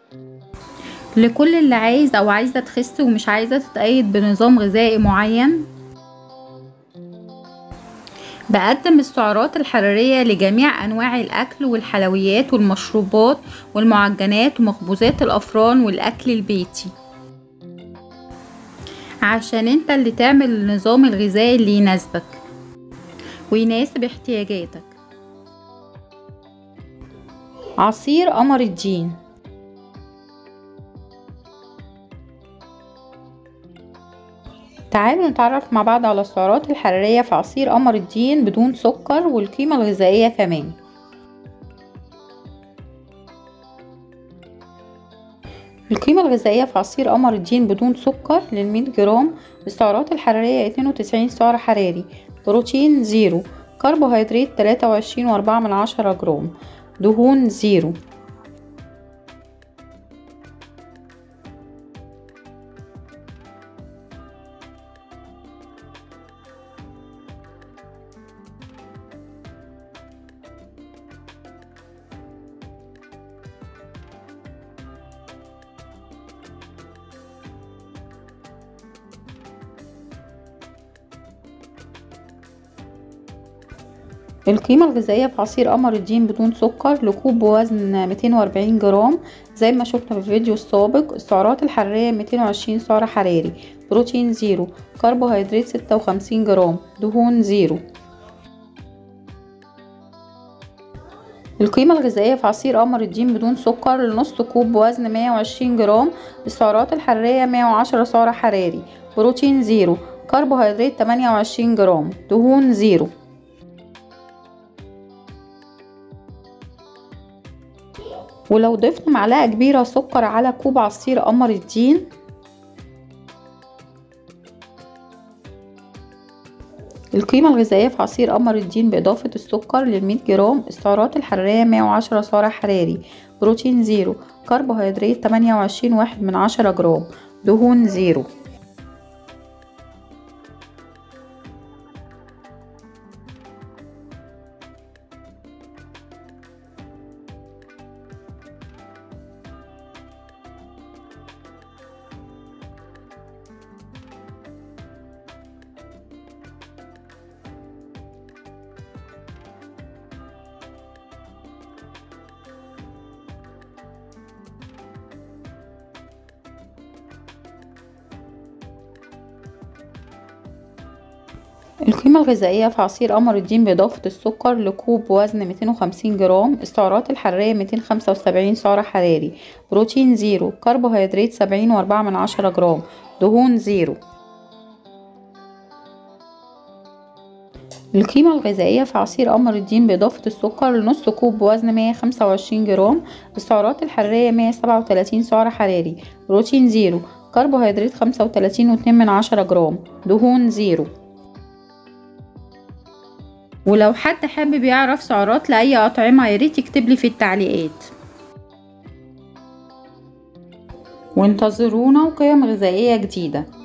لكل اللي عايز او عايزة تخس ومش عايزة تتقيد بنظام غذائي معين بقدم السعرات الحرارية لجميع أنواع الأكل والحلويات والمشروبات والمعجنات ومخبوزات الأفران والأكل البيتي عشان انت اللي تعمل النظام الغذائي اللي يناسبك ويناسب احتياجاتك عصير قمر الدين تعالوا نتعرف مع بعض على السعرات الحرارية في عصير قمر الدين بدون سكر والقيمة الغذائية كمان القيمة الغذائية في عصير قمر الدين بدون سكر للمية جرام السعرات الحرارية اتنين وتسعين سعر حراري بروتين زيرو كربوهيدرات تلاتة وعشرين وأربعة من عشرة جرام دهون زيرو القيمة الغذائية في عصير قمر الدين بدون سكر لكوب بوزن 240 جرام زي ما شفنا في الفيديو السابق السعرات الحرارية 220 سعر حراري بروتين زيرو كربوهيدرات 56 جرام دهون زيرو القيمة الغذائية في عصير قمر الدين بدون سكر لنص كوب بوزن 120 جرام السعرات الحرارية 110 سعر حراري بروتين زيرو كربوهيدرات 28 جرام دهون زيرو ولو ضفنا معلقة كبيرة سكر على كوب عصير قمر الدين القيمة الغذائية في عصير قمر الدين بإضافة السكر للمية جرام السعرات الحرارية مية وعشرة سعر حراري بروتين زيرو كربوهيدرات تمانية وعشرين واحد من عشرة جرام دهون زيرو القيمة الغذائية في عصير قمر الدين بإضافة السكر لكوب بوزن 250 جرام السعرات الحرارية 275 سعر حراري بروتين زيرو كربوهيدرات 70 وأربعة من عشرة جرام دهون زيرو القيمة الغذائية في عصير قمر الدين بإضافة السكر لنص كوب بوزن 125 جرام السعرات الحرارية 137 سعر حراري بروتين زيرو كربوهيدرات 35 واتنين من عشرة جرام دهون زيرو ولو حد حابب يعرف سعرات لأي أطعمة ياريت يكتبلي في التعليقات وانتظرونا وقيم غذائية جديدة